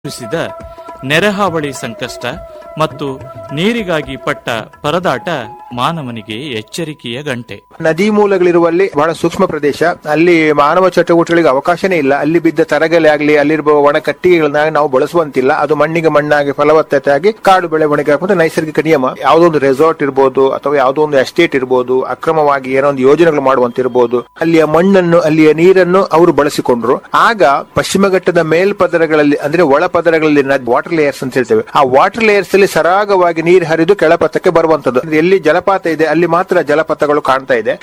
ಎದುರಿಸಿದ ನೆರೆಹಾವಳಿ ಸಂಕಷ್ಟ ಮತ್ತು ನೀರಿಗಾಗಿ ಪಟ್ಟ ಪರದಾಟ ಮಾನವನಿಗೆ ಎಚ್ಚರಿಕೆಯ ಗಂಟೆ ನದಿ ಮೂಲಗಳಿರುವಲ್ಲಿ ಬಹಳ ಸೂಕ್ಷ್ಮ ಪ್ರದೇಶ ಅಲ್ಲಿ ಮಾನವ ಚಟುವಟಿಕೆಗಳಿಗೆ ಅವಕಾಶನೇ ಇಲ್ಲ ಅಲ್ಲಿ ಬಿದ್ದ ತರಗಲೆ ಆಗ್ಲಿ ಅಲ್ಲಿರುವ ಒಣ ಕಟ್ಟಿಗೆಗಳನ್ನ ನಾವು ಬಳಸುವಂತಿಲ್ಲ ಅದು ಮಣ್ಣಿಗೆ ಮಣ್ಣಾಗಿ ಫಲವತ್ತತೆ ಆಗಿ ಕಾಡು ಬೆಳವಣಿಗೆ ಆಗುವಂತ ನೈಸರ್ಗಿಕ ನಿಯಮ ಯಾವುದೋ ಒಂದು ರೆಸಾರ್ಟ್ ಇರ್ಬೋದು ಅಥವಾ ಯಾವುದೋ ಒಂದು ಎಸ್ಟೇಟ್ ಇರ್ಬೋದು ಅಕ್ರಮವಾಗಿ ಏನೋ ಒಂದು ಯೋಜನೆಗಳು ಮಾಡುವಂತಿರ್ಬೋದು ಅಲ್ಲಿಯ ಮಣ್ಣನ್ನು ಅಲ್ಲಿಯ ನೀರನ್ನು ಅವರು ಬಳಸಿಕೊಂಡ್ರು ಆಗ ಪಶ್ಚಿಮ ಘಟ್ಟದ ಮೇಲ್ಪದರಗಳಲ್ಲಿ ಅಂದ್ರೆ ಒಳ ಪದರಗಳಲ್ಲಿ ವಾಟರ್ ಲೇಯರ್ಸ್ ಅಂತ ಹೇಳ್ತೇವೆ ಆ ವಾಟರ್ ಲೇಯರ್ಸ್ ಅಲ್ಲಿ ಸರಾಗವಾಗಿ ನೀರು ಹರಿದು ಕೆಳಪಥಕ್ಕೆ ಬರುವಂತದ್ದು ಎಲ್ಲಿ ಜಲಪಾತ ಇದೆ ಅಲ್ಲಿ ಮಾತ್ರ ಜಲಪಾತಗಳು ಕಾಣ್ತಾ ಇದೆ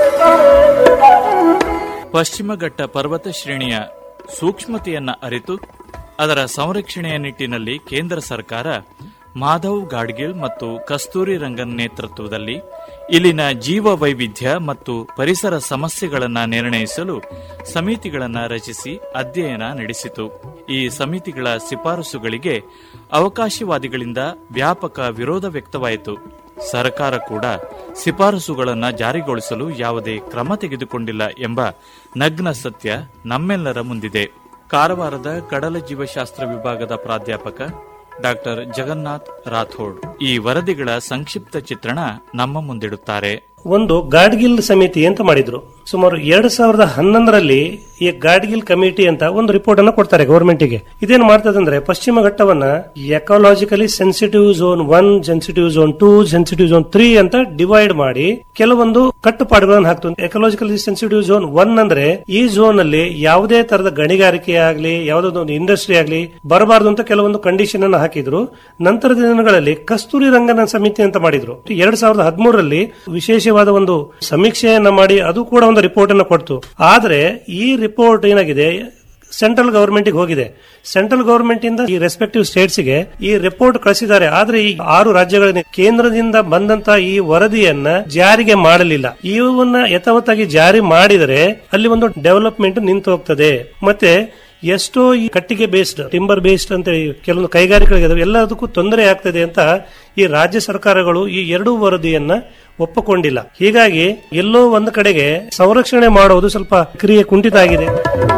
ಪಶ್ಚಿಮ ಘಟ್ಟ ಪರ್ವತ ಶ್ರೇಣಿಯ ಸೂಕ್ಷ್ಮತೆಯನ್ನ ಅರಿತು ಅದರ ಸಂರಕ್ಷಣೆಯ ನಿಟ್ಟಿನಲ್ಲಿ ಕೇಂದ್ರ ಸರ್ಕಾರ ಮಾಧವ್ ಗಾಡ್ಗಿಲ್ ಮತ್ತು ಕಸ್ತೂರಿ ರಂಗನ್ ನೇತೃತ್ವದಲ್ಲಿ ಇಲ್ಲಿನ ಜೀವ ವೈವಿಧ್ಯ ಮತ್ತು ಪರಿಸರ ಸಮಸ್ಯೆಗಳನ್ನು ನಿರ್ಣಯಿಸಲು ಸಮಿತಿಗಳನ್ನು ರಚಿಸಿ ಅಧ್ಯಯನ ನಡೆಸಿತು ಈ ಸಮಿತಿಗಳ ಶಿಫಾರಸುಗಳಿಗೆ ಅವಕಾಶವಾದಿಗಳಿಂದ ವ್ಯಾಪಕ ವಿರೋಧ ವ್ಯಕ್ತವಾಯಿತು ಸರ್ಕಾರ ಕೂಡ ಶಿಫಾರಸುಗಳನ್ನು ಜಾರಿಗೊಳಿಸಲು ಯಾವುದೇ ಕ್ರಮ ತೆಗೆದುಕೊಂಡಿಲ್ಲ ಎಂಬ ನಗ್ನ ಸತ್ಯ ನಮ್ಮೆಲ್ಲರ ಮುಂದಿದೆ ಕಾರವಾರದ ಕಡಲ ಜೀವಶಾಸ್ತ್ರ ವಿಭಾಗದ ಪ್ರಾಧ್ಯಾಪಕ ಡಾಕ್ಟರ್ ಜಗನ್ನಾಥ್ ರಾಥೋಡ್ ಈ ವರದಿಗಳ ಸಂಕ್ಷಿಪ್ತ ಚಿತ್ರಣ ನಮ್ಮ ಮುಂದಿಡುತ್ತಾರೆ ಒಂದು ಗಾಡ್ಗಿಲ್ ಸಮಿತಿ ಅಂತ ಮಾಡಿದ್ರು ಸುಮಾರು ಎರಡ್ ಸಾವಿರದ ಹನ್ನೊಂದರಲ್ಲಿ ಈ ಗಾಡ್ಗಿಲ್ ಕಮಿಟಿ ಅಂತ ಒಂದು ರಿಪೋರ್ಟ್ ಅನ್ನ ಕೊಡ್ತಾರೆ ಗವರ್ಮೆಂಟ್ ಗೆ ಇದೇನು ಮಾಡ್ತದೆ ಅಂದ್ರೆ ಪಶ್ಚಿಮ ಘಟ್ಟವನ್ನ ecologically sensitive zone one sensitive zone two sensitive zone three ಅಂತ ಡಿವೈಡ್ ಮಾಡಿ ಕೆಲವೊಂದು ಕಟ್ಟುಪಾಡುಗಳನ್ನು ಹಾಕ್ತದೆ ಎಕಾಲಜಿಕಲಿ ಸೆನ್ಸಿಟಿವ್ ಝೋನ್ ಒನ್ ಅಂದ್ರೆ ಈ ಝೋನ್ ಅಲ್ಲಿ ಯಾವುದೇ ತರದ ಗಣಿಗಾರಿಕೆ ಆಗ್ಲಿ ಯಾವುದೋ ಒಂದು ಇಂಡಸ್ಟ್ರಿ ಆಗ್ಲಿ ಬರಬಾರದು ಅಂತ ಕೆಲವೊಂದು ಕಂಡೀಷನ್ ಅನ್ನು ಹಾಕಿದ್ರು ನಂತರದ ದಿನಗಳಲ್ಲಿ ಕಸ್ತೂರಿ ರಂಗನ ಸಮಿತಿ ಅಂತ ಮಾಡಿದ್ರು ಎರಡ್ ಸಾವಿರದ ಹದಿಮೂರರಲ್ಲಿ ವಿಶೇಷವಾದ ಒಂದು ಸಮೀಕ್ಷೆಯನ್ನ ಮಾಡಿ ಅದು ಕೂಡ ಒಂದು ರಿಪೋರ್ಟ್ ಅನ್ನು ಕೊಡ್ತು ಆದ್ರೆ ಈ ರಿಪೋರ್ಟ್ ಏನಾಗಿದೆ ಸೆಂಟ್ರಲ್ ಗವರ್ಮೆಂಟ್ ಹೋಗಿದೆ ಸೆಂಟ್ರಲ್ ಗವರ್ಮೆಂಟ್ ಇಂದ ಈ ರೆಸ್ಪೆಕ್ಟಿವ್ ಸ್ಟೇಟ್ಸ್ ಗೆ ಈ ರಿಪೋರ್ಟ್ ಕಳಿಸಿದ್ದಾರೆ ಆದ್ರೆ ಈ ಆರು ರಾಜ್ಯಗಳ ಕೇಂದ್ರದಿಂದ ಬಂದಂತ ಈ ವರದಿಯನ್ನ ಜಾರಿಗೆ ಮಾಡಲಿಲ್ಲ ಇವನ್ನ ಯಥಾವತ್ತಾಗಿ ಜಾರಿ ಮಾಡಿದರೆ ಅಲ್ಲಿ ಒಂದು ಡೆವಲಪ್ಮೆಂಟ್ ನಿಂತು ಹೋಗ್ತದೆ ಮತ್ತೆ ಎಷ್ಟೋ ಈ ಕಟ್ಟಿಗೆ ಬೇಸ್ಡ್ ಟಿಂಬರ್ ಬೇಸ್ಡ್ ಅಂತ ಕೆಲವೊಂದು ಕೈಗಾರಿಕೆಗಳಿದಾವೆ ಎಲ್ಲದಕ್ಕೂ ತೊಂದರೆ ಆಗ್ತದೆ ಅಂತ ಈ ರಾಜ್ಯ ಸರ್ಕಾರಗಳು ಈ ಎರಡೂ ವರದಿಯನ್ನ ಒಪ್ಪಿಕೊಂಡಿಲ್ಲ ಹೀಗಾಗಿ ಎಲ್ಲೋ ಒಂದು ಕಡೆಗೆ ಸಂರಕ್ಷಣೆ ಮಾಡೋದು ಸ್ವಲ್ಪ ಕ್ರಿಯೆ ಕುಂಠಿತ ಆಗಿದೆ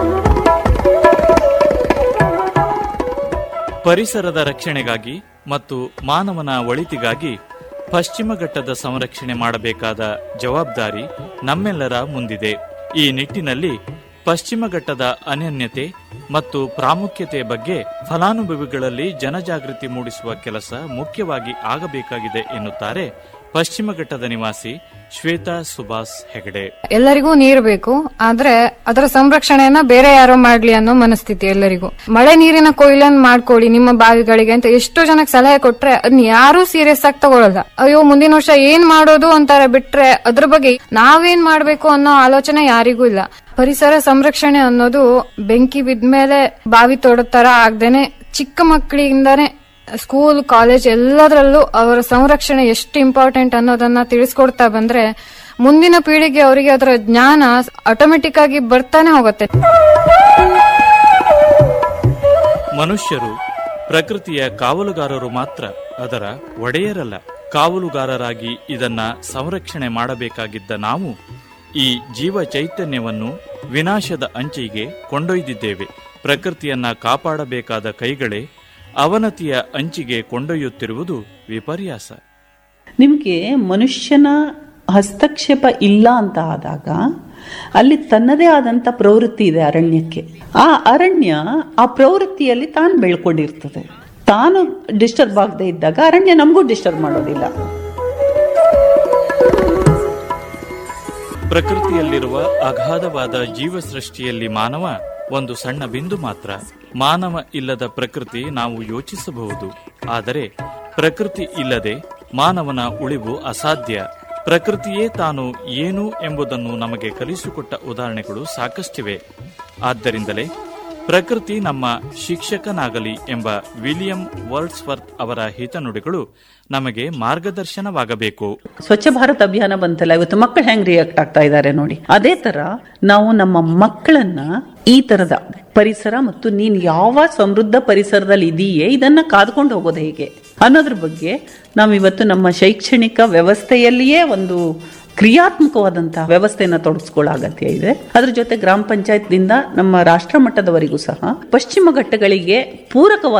ಪರಿಸರದ ರಕ್ಷಣೆಗಾಗಿ ಮತ್ತು ಮಾನವನ ಒಳಿತಿಗಾಗಿ ಪಶ್ಚಿಮ ಘಟ್ಟದ ಸಂರಕ್ಷಣೆ ಮಾಡಬೇಕಾದ ಜವಾಬ್ದಾರಿ ನಮ್ಮೆಲ್ಲರ ಮುಂದಿದೆ ಈ ನಿಟ್ಟಿನಲ್ಲಿ ಪಶ್ಚಿಮ ಘಟ್ಟದ ಅನನ್ಯತೆ ಮತ್ತು ಪ್ರಾಮುಖ್ಯತೆಯ ಬಗ್ಗೆ ಫಲಾನುಭವಿಗಳಲ್ಲಿ ಜನಜಾಗೃತಿ ಮೂಡಿಸುವ ಕೆಲಸ ಮುಖ್ಯವಾಗಿ ಆಗಬೇಕಾಗಿದೆ ಎನ್ನುತ್ತಾರೆ ಪಶ್ಚಿಮ ಘಟ್ಟದ ನಿವಾಸಿ ಶ್ವೇತಾ ಸುಭಾಸ್ ಹೆಗಡೆ ಎಲ್ಲರಿಗೂ ನೀರು ಬೇಕು ಆದ್ರೆ ಅದರ ಸಂರಕ್ಷಣೆಯನ್ನ ಬೇರೆ ಯಾರೋ ಮಾಡ್ಲಿ ಅನ್ನೋ ಮನಸ್ಥಿತಿ ಎಲ್ಲರಿಗೂ ಮಳೆ ನೀರಿನ ಕೊಯ್ಲನ್ನ ಮಾಡ್ಕೊಳ್ಳಿ ನಿಮ್ಮ ಬಾವಿಗಳಿಗೆ ಅಂತ ಎಷ್ಟೋ ಜನಕ್ಕೆ ಸಲಹೆ ಕೊಟ್ರೆ ಅದನ್ನ ಯಾರೂ ಸೀರಿಯಸ್ ಆಗಿ ತಗೊಳಲ್ಲ ಅಯ್ಯೋ ಮುಂದಿನ ವರ್ಷ ಏನ್ ಮಾಡೋದು ಅಂತಾರೆ ಬಿಟ್ರೆ ಅದ್ರ ಬಗ್ಗೆ ನಾವೇನ್ ಮಾಡ್ಬೇಕು ಅನ್ನೋ ಆಲೋಚನೆ ಯಾರಿಗೂ ಇಲ್ಲ ಪರಿಸರ ಸಂರಕ್ಷಣೆ ಅನ್ನೋದು ಬೆಂಕಿ ಬಿದ್ಮೇಲೆ ಬಾವಿ ತೋಡೋ ತರ ಆಗ್ದೇನೆ ಚಿಕ್ಕ ಮಕ್ಕಳಿಂದಾನೆ ಸ್ಕೂಲ್ ಕಾಲೇಜ್ ಎಲ್ಲದರಲ್ಲೂ ಅವರ ಸಂರಕ್ಷಣೆ ಎಷ್ಟು ಇಂಪಾರ್ಟೆಂಟ್ ಅನ್ನೋದನ್ನ ತಿಳಿಸ್ಕೊಡ್ತಾ ಬಂದ್ರೆ ಮುಂದಿನ ಪೀಳಿಗೆ ಅವರಿಗೆ ಅದರ ಜ್ಞಾನ ಆಟೋಮೆಟಿಕ್ ಆಗಿ ಬರ್ತಾನೆ ಹೋಗುತ್ತೆ ಮನುಷ್ಯರು ಪ್ರಕೃತಿಯ ಕಾವಲುಗಾರರು ಮಾತ್ರ ಅದರ ಒಡೆಯರಲ್ಲ ಕಾವಲುಗಾರರಾಗಿ ಇದನ್ನ ಸಂರಕ್ಷಣೆ ಮಾಡಬೇಕಾಗಿದ್ದ ನಾವು ಈ ಜೀವ ಚೈತನ್ಯವನ್ನು ವಿನಾಶದ ಅಂಚಿಗೆ ಕೊಂಡೊಯ್ದಿದ್ದೇವೆ ಪ್ರಕೃತಿಯನ್ನ ಕಾಪಾಡಬೇಕಾದ ಕೈಗಳೇ ಅವನತಿಯ ಅಂಚಿಗೆ ಕೊಂಡೊಯ್ಯುತ್ತಿರುವುದು ವಿಪರ್ಯಾಸ ನಿಮಗೆ ಮನುಷ್ಯನ ಹಸ್ತಕ್ಷೇಪ ಇಲ್ಲ ಅಂತ ಆದಾಗ ಅಲ್ಲಿ ತನ್ನದೇ ಆದಂತ ಪ್ರವೃತ್ತಿ ಇದೆ ಅರಣ್ಯಕ್ಕೆ ಆ ಅರಣ್ಯ ಆ ಪ್ರವೃತ್ತಿಯಲ್ಲಿ ತಾನು ಬೆಳ್ಕೊಂಡಿರ್ತದೆ ತಾನು ಡಿಸ್ಟರ್ಬ್ ಆಗದೆ ಇದ್ದಾಗ ಅರಣ್ಯ ನಮಗೂ ಡಿಸ್ಟರ್ಬ್ ಮಾಡೋದಿಲ್ಲ ಪ್ರಕೃತಿಯಲ್ಲಿರುವ ಅಗಾಧವಾದ ಜೀವ ಸೃಷ್ಟಿಯಲ್ಲಿ ಮಾನವ ಒಂದು ಸಣ್ಣ ಬಿಂದು ಮಾತ್ರ ಮಾನವ ಇಲ್ಲದ ಪ್ರಕೃತಿ ನಾವು ಯೋಚಿಸಬಹುದು ಆದರೆ ಪ್ರಕೃತಿ ಇಲ್ಲದೆ ಮಾನವನ ಉಳಿವು ಅಸಾಧ್ಯ ಪ್ರಕೃತಿಯೇ ತಾನು ಏನು ಎಂಬುದನ್ನು ನಮಗೆ ಕಲಿಸಿಕೊಟ್ಟ ಉದಾಹರಣೆಗಳು ಸಾಕಷ್ಟಿವೆ ಆದ್ದರಿಂದಲೇ ಪ್ರಕೃತಿ ನಮ್ಮ ಶಿಕ್ಷಕನಾಗಲಿ ಎಂಬ ವಿಲಿಯಂ ವರ್ಡ್ಸ್ವರ್ತ್ ಅವರ ಹಿತನುಡಿಗಳು ನಮಗೆ ಮಾರ್ಗದರ್ಶನವಾಗಬೇಕು ಸ್ವಚ್ಛ ಭಾರತ್ ಅಭಿಯಾನ ಬಂತಲ್ಲ ಇವತ್ತು ಮಕ್ಕಳು ಹೆಂಗ್ ರಿಯಾಕ್ಟ್ ಆಗ್ತಾ ಇದ್ದಾರೆ ನೋಡಿ ಅದೇ ತರ ನಾವು ನಮ್ಮ ಮಕ್ಕಳನ್ನ ಈ ತರದ ಪರಿಸರ ಮತ್ತು ನೀನ್ ಯಾವ ಸಮೃದ್ಧ ಪರಿಸರದಲ್ಲಿ ಇದೆಯೇ ಇದನ್ನ ಕಾದ್ಕೊಂಡು ಹೋಗೋದು ಹೇಗೆ ಅನ್ನೋದ್ರ ಬಗ್ಗೆ ನಾವಿವತ್ತು ನಮ್ಮ ಶೈಕ್ಷಣಿಕ ವ್ಯವಸ್ಥೆಯಲ್ಲಿಯೇ ಒಂದು ಕ್ರಿಯಾತ್ಮಕವಾದಂತಹ ವ್ಯವಸ್ಥೆಯನ್ನ ತೊಡಗಿಸ್ಕೊಳ್ಳೋ ಅಗತ್ಯ ಇದೆ ಅದ್ರ ಜೊತೆ ಗ್ರಾಮ ಪಂಚಾಯತ್ ದಿಂದ ನಮ್ಮ ರಾಷ್ಟ್ರ ಮಟ್ಟದವರೆಗೂ ಸಹ ಪಶ್ಚಿಮ ಘಟ್ಟಗಳಿಗೆ ಪೂರಕವಾದ